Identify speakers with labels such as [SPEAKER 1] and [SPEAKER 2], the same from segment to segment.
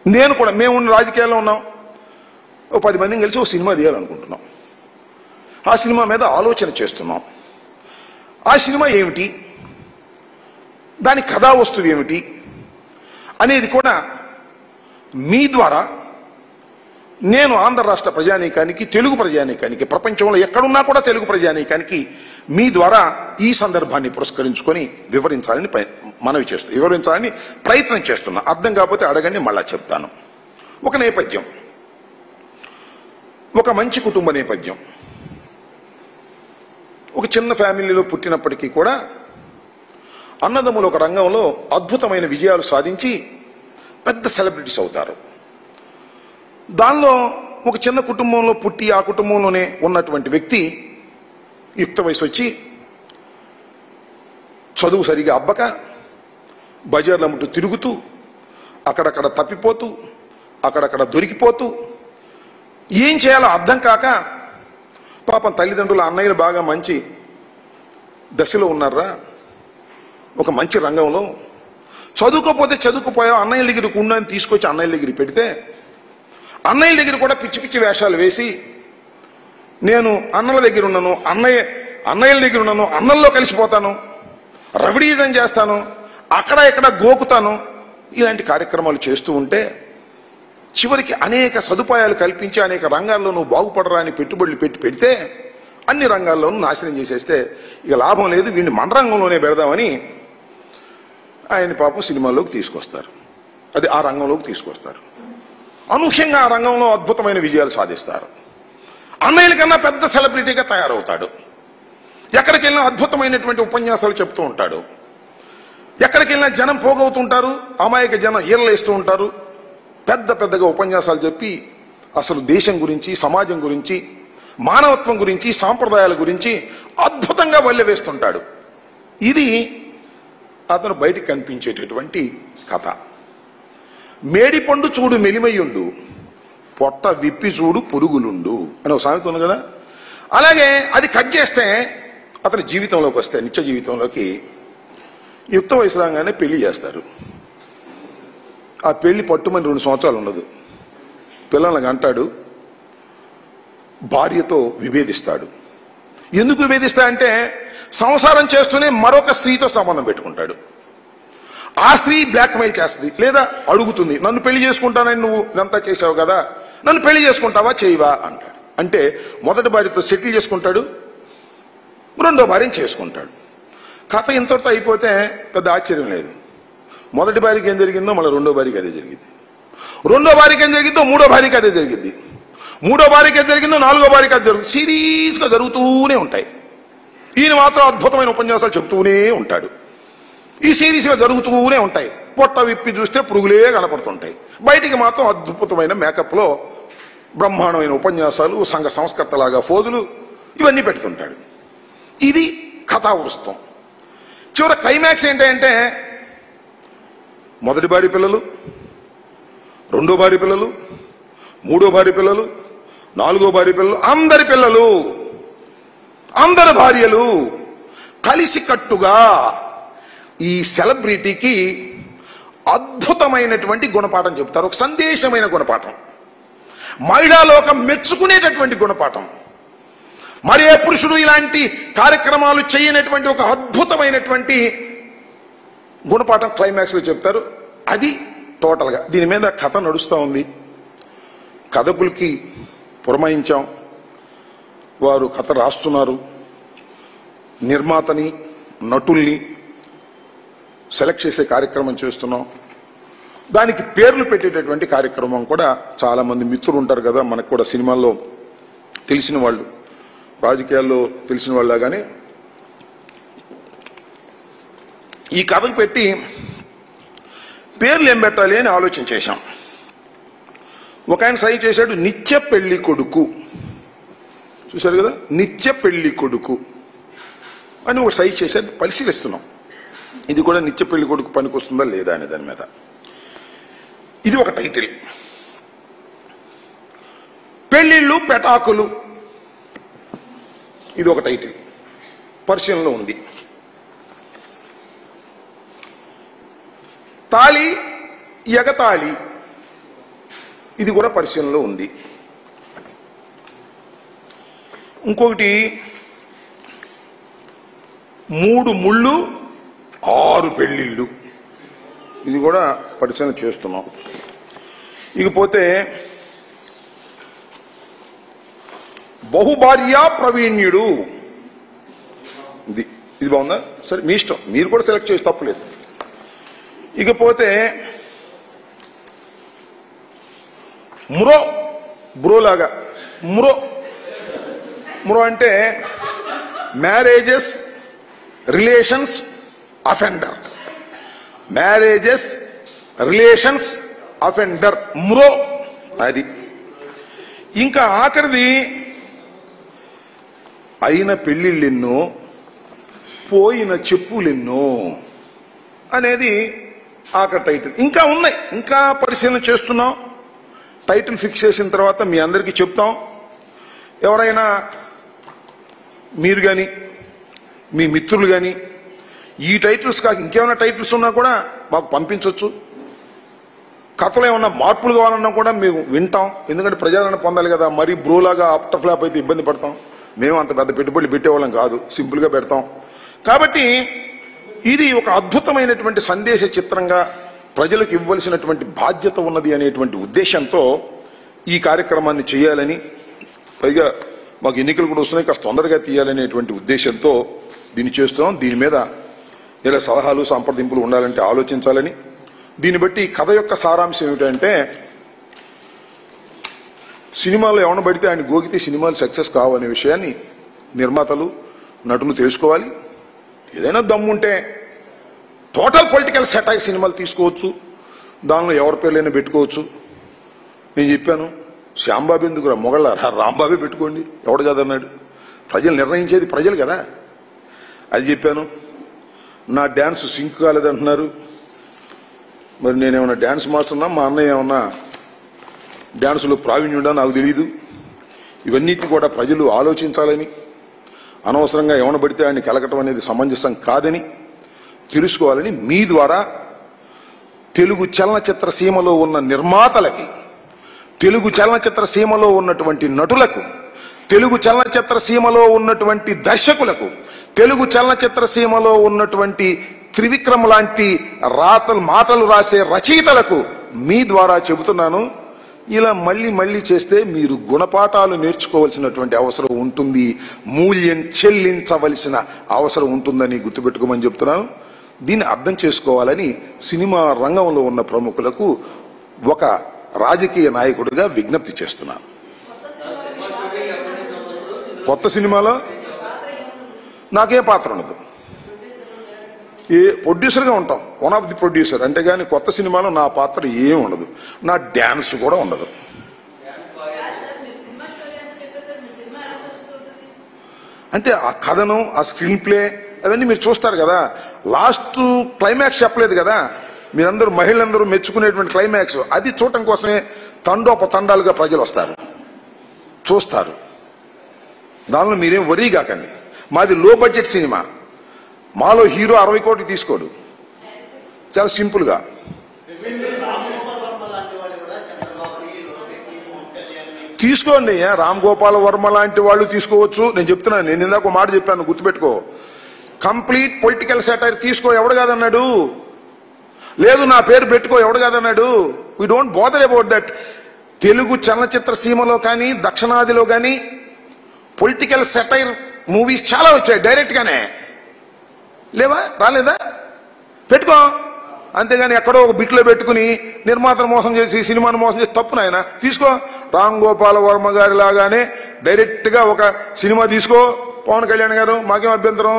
[SPEAKER 1] నేను కూడా మేము ఉన్న రాజకీయాల్లో ఉన్నాం ఓ పది మందిని కలిసి ఒక సినిమా తీయాలనుకుంటున్నాం ఆ సినిమా మీద ఆలోచన చేస్తున్నాం ఆ సినిమా ఏమిటి దాని కథా వస్తువు ఏమిటి అనేది కూడా మీ ద్వారా నేను ఆంధ్ర రాష్ట్ర ప్రజానీకానికి తెలుగు ప్రజానీకానికి ప్రపంచంలో ఎక్కడున్నా కూడా తెలుగు ప్రజానీకానికి మీ ద్వారా ఈ సందర్భాన్ని పురస్కరించుకొని వివరించాలని ప- మనవి చేస్తూ వివరించాలని ప్రయత్నం చేస్తున్నా అర్థం కాకపోతే అడగండి మళ్ళా చెప్తాను ఒక నేపథ్యం ఒక మంచి కుటుంబ నేపథ్యం ఒక చిన్న ఫ్యామిలీలో పుట్టినప్పటికీ కూడా అన్నదమ్ములు ఒక రంగంలో అద్భుతమైన విజయాలు సాధించి పెద్ద సెలబ్రిటీస్ అవుతారు దానిలో ఒక చిన్న కుటుంబంలో పుట్టి ఆ కుటుంబంలోనే ఉన్నటువంటి వ్యక్తి యుక్త వయసు వచ్చి చదువు సరిగా అబ్బక బజార్ల ముట్టు తిరుగుతూ అక్కడక్కడ తప్పిపోతూ అక్కడక్కడ దొరికిపోతూ ఏం చేయాలో అర్థం కాక పాపం తల్లిదండ్రుల అన్నయ్యలు బాగా మంచి దశలో ఉన్నారా ఒక మంచి రంగంలో చదువుకోపోతే చదువుకుపోయావు అన్నయ్య దగ్గరికి ఉండని తీసుకొచ్చి అన్నయ్య దగ్గర పెడితే అన్నయ్య దగ్గర కూడా పిచ్చి పిచ్చి వేషాలు వేసి నేను అన్నల దగ్గర ఉన్నాను అన్నయ్య అన్నయ్యల దగ్గర ఉన్నాను అన్నల్లో కలిసిపోతాను రవిడీజం చేస్తాను అక్కడ ఇక్కడ గోకుతాను ఇలాంటి కార్యక్రమాలు చేస్తూ ఉంటే చివరికి అనేక సదుపాయాలు కల్పించి అనేక రంగాల్లో నువ్వు బాగుపడరా అని పెట్టుబడులు పెట్టి పెడితే అన్ని రంగాల్లోనూ నాశనం చేసేస్తే ఇక లాభం లేదు వీడిని మన రంగంలోనే పెడదామని ఆయన పాపం సినిమాల్లోకి తీసుకొస్తారు అది ఆ రంగంలోకి తీసుకొస్తారు అనూహ్యంగా ఆ రంగంలో అద్భుతమైన విజయాలు సాధిస్తారు అన్నయ్యల కన్నా పెద్ద సెలబ్రిటీగా తయారవుతాడు ఎక్కడికి వెళ్ళినా అద్భుతమైనటువంటి ఉపన్యాసాలు చెప్తూ ఉంటాడు ఎక్కడికి వెళ్ళినా జనం పోగవుతుంటారు అమాయక జనం ఈరలేస్తూ ఉంటారు పెద్ద పెద్దగా ఉపన్యాసాలు చెప్పి అసలు దేశం గురించి సమాజం గురించి మానవత్వం గురించి సాంప్రదాయాల గురించి అద్భుతంగా వల్లె వేస్తుంటాడు ఇది అతను బయటికి కనిపించేటటువంటి కథ మేడిపండు చూడు మెలిమయ్యుండు పొట్ట విప్పి చూడు పురుగులుండు అని ఒక సామెత ఉంది కదా అలాగే అది కట్ చేస్తే అతని జీవితంలోకి వస్తే నిత్య జీవితంలోకి యుక్త వయసు రాగానే పెళ్లి చేస్తారు ఆ పెళ్లి పట్టుమని రెండు సంవత్సరాలు ఉండదు పిల్లల్ని అంటాడు భార్యతో విభేదిస్తాడు ఎందుకు విభేదిస్తా అంటే సంసారం చేస్తూనే మరొక స్త్రీతో సంబంధం పెట్టుకుంటాడు ఆ స్త్రీ బ్లాక్మెయిల్ చేస్తుంది లేదా అడుగుతుంది నన్ను పెళ్లి చేసుకుంటానని నువ్వు ఇదంతా చేసావు కదా నన్ను పెళ్లి చేసుకుంటావా చేయవా అంటాడు అంటే మొదటి భార్యతో సెటిల్ చేసుకుంటాడు రెండో భార్యను చేసుకుంటాడు కథ ఇంతటితో అయిపోతే పెద్ద ఆశ్చర్యం లేదు మొదటి భార్యకి ఏం జరిగిందో మళ్ళీ రెండో భార్యకి అదే జరిగింది రెండో భార్యకి ఏం జరిగిందో మూడో భార్యకి అదే జరిగింది మూడో భార్యకి ఏం జరిగిందో నాలుగో భార్యకి అది జరుగుతుంది సిరీస్గా జరుగుతూనే ఉంటాయి ఈయన మాత్రం అద్భుతమైన ఉపన్యాసాలు చెప్తూనే ఉంటాడు ఈ సిరీస్గా జరుగుతూనే ఉంటాయి పొట్ట విప్పి చూస్తే పురుగులే కనపడుతుంటాయి బయటికి మాత్రం అద్భుతమైన మేకప్లో బ్రహ్మాండమైన ఉపన్యాసాలు సంఘ సంస్కర్తలాగా ఫోజులు ఇవన్నీ పెడుతుంటాడు ఇది కథావృస్తం చివరి క్లైమాక్స్ ఏంటంటే మొదటి భార్య పిల్లలు రెండో భార్య పిల్లలు మూడో భార్య పిల్లలు నాలుగో భార్య పిల్లలు అందరి పిల్లలు అందరి భార్యలు కలిసికట్టుగా ఈ సెలబ్రిటీకి అద్భుతమైనటువంటి గుణపాఠం చెప్తారు ఒక సందేశమైన గుణపాఠం మహిళాలోకం మెచ్చుకునేటటువంటి గుణపాఠం మరి ఏ పురుషుడు ఇలాంటి కార్యక్రమాలు చేయనటువంటి ఒక అద్భుతమైనటువంటి గుణపాఠం క్లైమాక్స్ లో చెప్తారు అది టోటల్ గా దీని మీద కథ నడుస్తూ ఉంది కథకులకి పురమాయించాం వారు కథ రాస్తున్నారు నిర్మాతని నటుల్ని సెలెక్ట్ చేసే కార్యక్రమం చేస్తున్నాం దానికి పేర్లు పెట్టేటటువంటి కార్యక్రమం కూడా చాలా మంది మిత్రులు ఉంటారు కదా మనకు కూడా సినిమాల్లో తెలిసిన వాళ్ళు రాజకీయాల్లో తెలిసిన వాళ్ళగానే ఈ కథకు పెట్టి పేర్లు ఏం పెట్టాలి అని ఆలోచన చేశాం ఒక ఆయన సై చేశాడు నిత్య పెళ్లి కొడుకు చూశారు కదా నిత్య పెళ్లి కొడుకు అని ఒక సైజ్ చేశాడు పరిశీలిస్తున్నాం ఇది కూడా నిత్య పెళ్లి కొడుకు పనికొస్తుందా లేదా అనే దాని మీద ఇది ఒక టైటిల్ పెళ్లిళ్ళు పెటాకులు ఇది ఒక టైటిల్ పరిశీలనలో ఉంది తాళి ఎగతాళి ఇది కూడా పరిశీలనలో ఉంది ఇంకొకటి మూడు ముళ్ళు ఆరు పెళ్ళిళ్ళు ఇది కూడా పరిశీలన చేస్తున్నాం ఇకపోతే బహుభార్యా ప్రవీణ్యుడు ఇది ఇది బాగుందా సరే మీ ఇష్టం మీరు కూడా సెలెక్ట్ చేసి తప్పులేదు ఇకపోతే మురో బ్రోలాగా మురో మురో అంటే marriages relations offender marriages relations offender మురో అది ఇంకా ఆఖరిది అయిన పెళ్ళిళ్ళెన్నో పోయిన చెప్పులెన్నో అనేది ఆఖరి టైటిల్ ఇంకా ఉన్నాయి ఇంకా పరిశీలన చేస్తున్నాం టైటిల్ ఫిక్స్ చేసిన తర్వాత మీ అందరికీ చెప్తాం ఎవరైనా మీరు కానీ మీ మిత్రులు కానీ ఈ టైటిల్స్ కాక ఇంకేమైనా టైటిల్స్ ఉన్నా కూడా మాకు పంపించవచ్చు కథలో ఏమన్నా మార్పులు కావాలన్నా కూడా మేము వింటాం ఎందుకంటే ప్రజాదరణ పొందాలి కదా మరీ బ్రోలాగా ఆఫ్టర్ ఫ్లాప్ అయితే ఇబ్బంది పడతాం మేము అంత పెద్ద పెట్టుబడులు పెట్టేవాళ్ళం కాదు సింపుల్గా పెడతాం కాబట్టి ఇది ఒక అద్భుతమైనటువంటి సందేశ చిత్రంగా ప్రజలకు ఇవ్వవలసినటువంటి బాధ్యత ఉన్నది అనేటువంటి ఉద్దేశంతో ఈ కార్యక్రమాన్ని చేయాలని పైగా మాకు ఎన్నికలు కూడా వస్తున్నాయి కాస్త తొందరగా తీయాలనేటువంటి ఉద్దేశంతో దీన్ని చేస్తున్నాం దీని మీద ఇలా సలహాలు సంప్రదింపులు ఉండాలంటే ఆలోచించాలని దీన్ని బట్టి ఈ కథ యొక్క సారాంశం ఏమిటంటే సినిమాలో ఎవరిని పడితే ఆయన గోకితే సినిమాలు సక్సెస్ కావనే విషయాన్ని నిర్మాతలు నటులు తెలుసుకోవాలి ఏదైనా దమ్ముంటే టోటల్ పొలిటికల్ సెటాక్ సినిమాలు తీసుకోవచ్చు దానిలో ఎవరి పేర్లైనా పెట్టుకోవచ్చు నేను చెప్పాను శ్యాంబాబు ఎందుకు మొగళ్ళ రాంబాబే పెట్టుకోండి ఎవడు కదన్నాడు ప్రజలు నిర్ణయించేది ప్రజలు కదా అది చెప్పాను నా డ్యాన్స్ సింక్ కాలేదంటున్నారు మరి నేనేమన్నా డ్యాన్స్ మాస్టర్నా మా అన్నయ్య ఏమన్నా డ్యాన్సులో ప్రావీణ్యుడా నాకు తెలియదు ఇవన్నిటిని కూడా ప్రజలు ఆలోచించాలని అనవసరంగా ఎవన పడితే ఆయన్ని కలగటం అనేది సమంజసం కాదని తెలుసుకోవాలని మీ ద్వారా తెలుగు చలనచిత్ర సీమలో ఉన్న నిర్మాతలకి తెలుగు చలనచిత్ర సీమలో ఉన్నటువంటి నటులకు తెలుగు చలనచిత్ర సీమలో ఉన్నటువంటి దర్శకులకు తెలుగు చలనచిత్ర సీమలో ఉన్నటువంటి త్రివిక్రమ్ లాంటి రాతలు మాటలు రాసే రచయితలకు మీ ద్వారా చెబుతున్నాను ఇలా మళ్ళీ మళ్ళీ చేస్తే మీరు గుణపాఠాలు నేర్చుకోవాల్సినటువంటి అవసరం ఉంటుంది మూల్యం చెల్లించవలసిన అవసరం ఉంటుందని గుర్తుపెట్టుకోమని చెప్తున్నాను దీన్ని అర్థం చేసుకోవాలని సినిమా రంగంలో ఉన్న ప్రముఖులకు ఒక రాజకీయ నాయకుడిగా విజ్ఞప్తి చేస్తున్నాను కొత్త సినిమాలో నాకే పాత్ర ఉండదు ఏ ప్రొడ్యూసర్గా ఉంటాం వన్ ఆఫ్ ది ప్రొడ్యూసర్ అంటే కానీ కొత్త సినిమాలో నా పాత్ర ఏం ఉండదు నా డ్యాన్స్ కూడా ఉండదు అంటే ఆ కథనం ఆ స్క్రీన్ ప్లే అవన్నీ మీరు చూస్తారు కదా లాస్ట్ క్లైమాక్స్ చెప్పలేదు కదా మీరందరూ మహిళలందరూ మెచ్చుకునేటువంటి క్లైమాక్స్ అది చూడటం కోసమే తండోప తండాలుగా ప్రజలు వస్తారు చూస్తారు దానిలో మీరేం వరీ కాకండి మాది లో బడ్జెట్ సినిమా మాలో హీరో అరవై కోట్లు తీసుకోడు చాలా సింపుల్గా తీసుకోండి ఏ, రామ్ గోపాల్ వర్మ లాంటి వాళ్ళు తీసుకోవచ్చు నేను చెప్తున్నాను నేను ఇందాక ఒక మాట చెప్పాను గుర్తుపెట్టుకో కంప్లీట్ పొలిటికల్ సెటైర్ తీసుకో ఎవడు కాదన్నాడు లేదు నా పేరు పెట్టుకో ఎవడు కాదన్నాడు we don't bother about that Telugu చలనచిత్ర సీమలో కానీ దక్షిణాదిలో కానీ పొలిటికల్ సెటైర్ మూవీస్ చాలా వచ్చాయి డైరెక్ట్ గానే లేవా రాలేదా పెట్టుకో అంతేగాని ఎక్కడో ఒక బిట్లో పెట్టుకుని నిర్మాతను మోసం చేసి సినిమాను మోసం చేసి తప్పు నాయన తీసుకో రామ్ గోపాల వర్మ గారి లాగానే డైరెక్ట్ గా ఒక సినిమా తీసుకో పవన్ కళ్యాణ్ గారు మాకేం అభ్యంతరం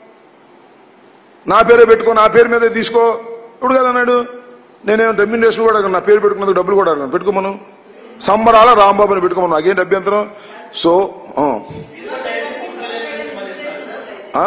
[SPEAKER 1] నా పేరే పెట్టుకో నా పేరు మీదే తీసుకో ఇప్పుడు కదా అన్నాడు నేనేం రెమ్యునరేషన్ కూడా అడగను, నా పేరు పెట్టుకున్నందుకు డబ్బులు కూడా అడగను పెట్టుకోమను సంబరాల రాంబాబుని పెట్టుకోమను నాకేంటి అభ్యంతరం సో ఆ. ఆ?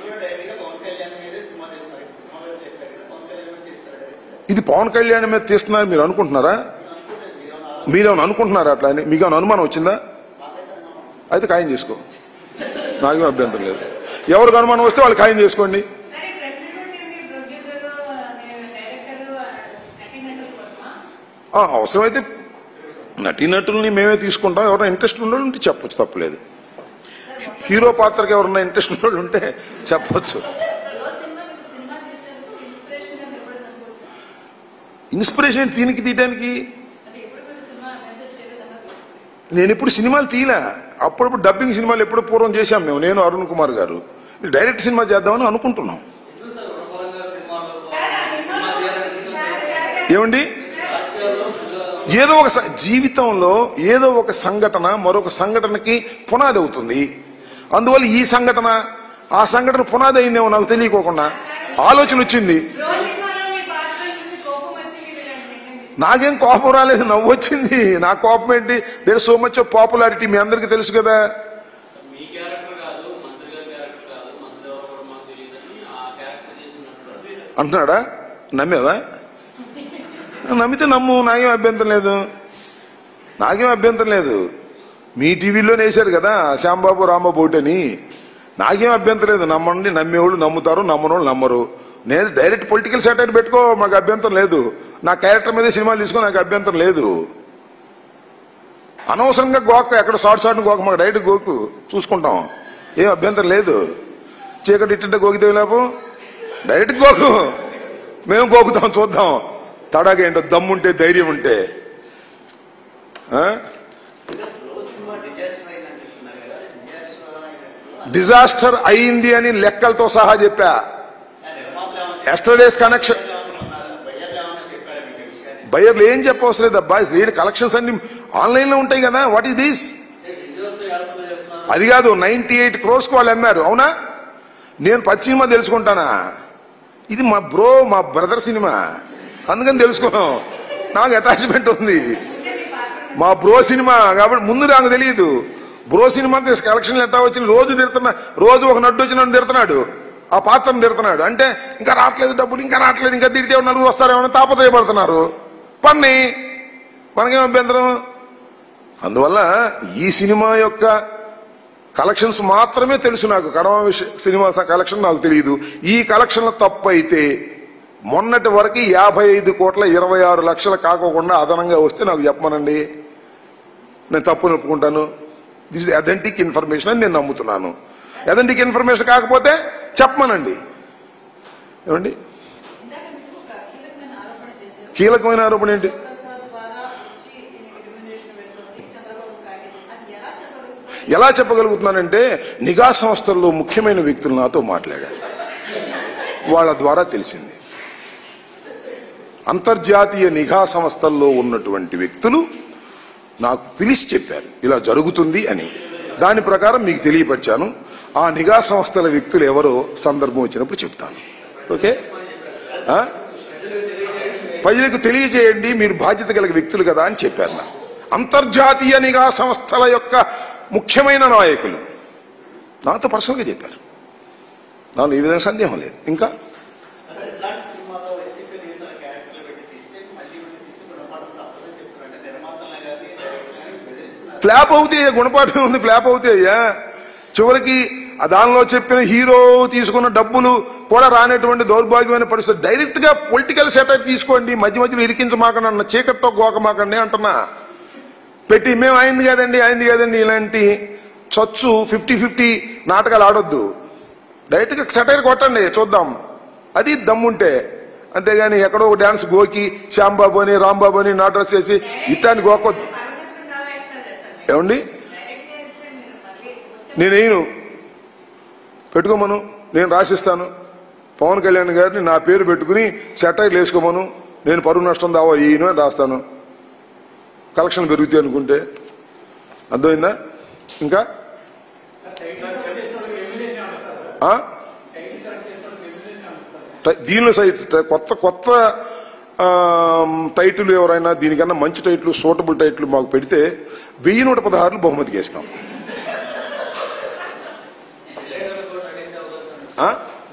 [SPEAKER 1] ఇది పవన్ కళ్యాణ్ మీద తీస్తున్నారు మీరు అనుకుంటున్నారా మీరేమైనా అనుకుంటున్నారా అట్లా అని మీకు ఏమైనా అనుమానం వచ్చిందా అయితే ఖాయం చేసుకో నాకేం అభ్యంతరం లేదు ఎవరికి అనుమానం వస్తే వాళ్ళు ఖాయం చేసుకోండి
[SPEAKER 2] సరే ప్రశ్న ఏంటి ప్రొడ్యూసర్ డైరెక్టర్ నటీనటుల కోసమా
[SPEAKER 1] ఆ, అవసరమైతే నటీనటుల్ని మేమే తీసుకుంటాం ఎవరైనా ఇంట్రెస్ట్ ఉన్న ఉంటే చెప్పొచ్చు తప్పలేదు హీరో పాత్రకి ఎవరైనా ఇంట్రెస్ట్ ఉన్న ఉంటే చెప్పొచ్చు
[SPEAKER 2] రోజు సినిమా మీకు సినిమా తీసేందుకు ఇన్స్పిరేషన్ గా నిలబడింది అనుకోవచ్చు
[SPEAKER 1] ఇన్స్పిరేషన్ దీనికి తీయడానికి
[SPEAKER 2] అంటే ఇప్పుడు మీరు సినిమా మెసేజ్ చేయలేదన్నారు
[SPEAKER 1] నేను ఇప్పుడు సినిమాలు తీయలే అప్పుడప్పుడు డబ్బింగ్ సినిమాలు ఎప్పుడు పూర్వం చేశాం మేము నేను అరుణ్ కుమార్ గారు డైరెక్ట్ సినిమా చేద్దామని అనుకుంటున్నాం
[SPEAKER 3] ఎందుకు సార్ రుణపరంగా సినిమాలో సినిమా తీయాలని ఎందుకు అసలు?
[SPEAKER 1] ఏమండి ఏదో ఒక స- జీవితంలో ఏదో ఒక సంఘటన మరొక సంఘటనకి పునాది అవుతుంది అందువల్ల ఈ సంఘటన ఆ సంఘటన పునాది అయిందేమో నాకు తెలియకోకుండా ఆలోచన వచ్చింది
[SPEAKER 4] రోజువారీ మీ పాత్ర చూసి కోపం వచ్చి మీరు ఇలాంటి నిర్ణయం తీసుకున్నారు.
[SPEAKER 1] నాకేం కోపం రాలేదు నవ్వు వచ్చింది నా కోపం ఏంటి దేర్ సో మచ్ పాపులారిటీ మీ అందరికీ తెలుసు కదా
[SPEAKER 3] మీ క్యారెక్టర్ కాదు మంత్రి గారి క్యారెక్టర్ కాదు మంత్రి ఎవరు కూడా మాకు తెలియదని ఆ క్యారెక్టర్ చేసినట్టు మీరు
[SPEAKER 1] అంటున్నాడా నమ్మేవా నమ్మితే నమ్ము నాకేం అభ్యంతరం లేదు నాకేం అభ్యంతరం లేదు మీ టీవీలో వేశారు కదా శ్యాంబాబు రాంబాబు అని నాకేం అభ్యంతరం లేదు నమ్మండి నమ్మేవాళ్ళు నమ్ముతారు నమ్మనోళ్ళు నమ్మరు నేను డైరెక్ట్ పొలిటికల్ సెటైర్ పెట్టుకో మాకు అభ్యంతరం లేదు నా క్యారెక్టర్ మీద సినిమాలు తీసుకో నాకు అభ్యంతరం లేదు అనవసరంగా గోక ఎక్కడ షార్ట్ షార్ట్ గోక మాకు డైరెక్ట్ గోకు చూసుకుంటాం ఏం అభ్యంతరం లేదు చీకటి ఇట్టింటే గోకితే లేపు డైరెక్ట్ గోకు మేము గోకుతాం చూద్దాం తడాగా ఏంటో దమ్ముంటే ధైర్యం ఉంటే ఆ? డిజాస్టర్ అయింది అని లెక్కలతో సహా చెప్పా ఎస్టర్డేస్ కనెక్షన్ బయర్లు ఏం చెప్పవసరం లేదు అబ్బా రీడ్ కలెక్షన్స్ అన్ని ఆన్లైన్ లో ఉంటాయి కదా వాట్ ఈస్ దిస్
[SPEAKER 3] విజువల్స్ ఏర్పాటు చేస్తున్నారు
[SPEAKER 1] అది కాదు నైన్టీ ఎయిట్ క్రోర్స్ కు వాళ్ళు అమ్మారు అవునా నేను పది సినిమా తెలుసుకుంటానా ఇది మా బ్రో మా బ్రదర్ సినిమా అందుకని తెలుసుకున్నాం నాకు అటాచ్మెంట్ ఉంది మా బ్రో సినిమా కాబట్టి ముందు నాకు తెలియదు బ్రో సినిమాకి కలెక్షన్ ఎట్టా వచ్చింది రోజు తిడుతున్నా రోజు ఒక నడ్డు వచ్చి నన్ను తిడుతున్నాడు ఆ పాత్రను తిడుతున్నాడు అంటే ఇంకా రావట్లేదు డబ్బులు ఇంకా రావట్లేదు ఇంకా తిడితే నలుగురు వస్తారేమో తాపత్రయపడుతున్నారు పన్ని మనకేం అభ్యంతరం అందువల్ల ఈ సినిమా యొక్క కలెక్షన్స్ మాత్రమే తెలుసు నాకు కడమ విష సినిమా స- కలెక్షన్ నాకు తెలియదు ఈ కలెక్షన్ల తప్పు అయితే మొన్నటి వరకు యాభై ఐదు కోట్ల ఇరవై ఆరు లక్షలు కాకోకుండా అదనంగా వస్తే నాకు చెప్పమనండి నేను తప్పుని ఒప్పుకుంటాను దిస్ ఇస్ అథెంటిక్ ఇన్ఫర్మేషన్ అని నేను నమ్ముతున్నాను అథెంటిక్ ఇన్ఫర్మేషన్ కాకపోతే చెప్పమనండి ఏమండి
[SPEAKER 2] ఇందాక మీకు ఒక కీలకమైన ఆరోపణ చేశారు
[SPEAKER 1] కీలకమైన ఆరోపణ ఏంటి
[SPEAKER 2] ప్రసాద్ ద్వారా వచ్చి ఈయనకి రెమ్యునరేషన్ వెళ్తుంది చంద్రబాబు ప్యాకేజ్ అది ఎలా చెప్పగలుగుతారు
[SPEAKER 1] ఎలా చెప్పగలుగుతున్నానంటే నిఘా సంస్థల్లో ముఖ్యమైన వ్యక్తులు నాతో మాట్లాడారు వాళ్ళ ద్వారా తెలిసింది అంతర్జాతీయ నిఘా సంస్థల్లో ఉన్నటువంటి వ్యక్తులు నాకు పిలిచి చెప్పారు ఇలా జరుగుతుంది అని దాని ప్రకారం మీకు తెలియపరిచాను ఆ నిఘా సంస్థల వ్యక్తులు ఎవరో సందర్భం వచ్చినప్పుడు చెప్తాను ఓకే ఆ? ప్రజలకు తెలియజేయండి మీరు బాధ్యత కలిగిన వ్యక్తులు కదా అని చెప్పారు నాకు అంతర్జాతీయ నిఘా సంస్థల యొక్క ముఖ్యమైన నాయకులు నాతో పర్సనల్గా చెప్పారు దానిలో ఈ విధంగా సందేహం లేదు ఇంకా
[SPEAKER 5] అసలు ఇట్లాంటి సినిమాలో వైసీపీ నేతల క్యారెక్టర్లు పెట్టి తీస్తే మళ్ళీ మళ్ళీ తీస్తే గుణపాఠం తప్పదని చెప్తున్నారు అంటే నిర్మాతలు కానీ డైరెక్టర్ కానీ బెదిరిస్తున్నారు
[SPEAKER 1] ఫ్లాప్ అవుతాయి గుణపాఠం ఉంది ఫ్లాప్ అవుతాయి అయ్యా చివరికి ఆ దానిలో చెప్పిన హీరో తీసుకున్న డబ్బులు కూడా రానటువంటి దౌర్భాగ్యమైన పరిస్థితి డైరెక్ట్ గా పొలిటికల్ సెటైర్ తీసుకోండి మధ్య మధ్యలో ఇరికించమాకండి అన్న చీకట్లో గోకమాకండి అంటున్నా పెట్టి మేము అయింది కదండి అయింది కదండి ఇలాంటి చచ్చు ఫిఫ్టీ ఫిఫ్టీ నాటకాలు ఆడొద్దు డైరెక్ట్ గా సెటైర్ కొట్టండి చూద్దాం అది దమ్ముంటే అంతేగాని ఎక్కడో ఒక డాన్స్ గోకి శ్యాంబాబు అని రాంబాబు అని నాటకాలు చేసి ఇట్లాంటి గోకొద్దు
[SPEAKER 4] పర్మిషన్ కావాలి వేస్తారు కదా సార్
[SPEAKER 1] ఏమండి
[SPEAKER 4] డైరెక్ట్ చేస్తే మీరు మళ్ళీ
[SPEAKER 1] నేను వేయను పెట్టుకోమను నేను రాసిస్తాను పవన్ కళ్యాణ్ గారిని నా పేరు పెట్టుకుని సెటైర్లు వేసుకోమను నేను పరువు నష్టం దావా ఈయన అని రాస్తాను కలెక్షన్ పెరుగుతాయి అనుకుంటే అర్థమైందా ఇంకా ఆ? టై- దీనిలో సైట్ కొత్త కొత్త ఆమ్, టైటిల్ ఎవరైనా దీనికన్నా మంచి టైటిల్ సూటబుల్ టైటిల్ మాకు పెడితే వెయ్యి నూట పదహారులు బహుమతికి ఇస్తాం ఆ?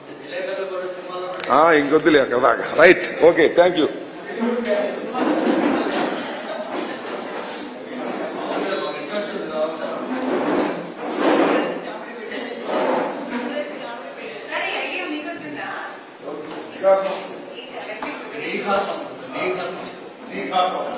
[SPEAKER 1] ఆ, ఇంకొద్దులే అక్కడ దాకా right okay thank you
[SPEAKER 4] sir ఈ ఐడియా మీకు వచ్చిందా
[SPEAKER 3] నీఘా సంస్థ నీఘా సంస్థ
[SPEAKER 1] నీఘా సంస్థ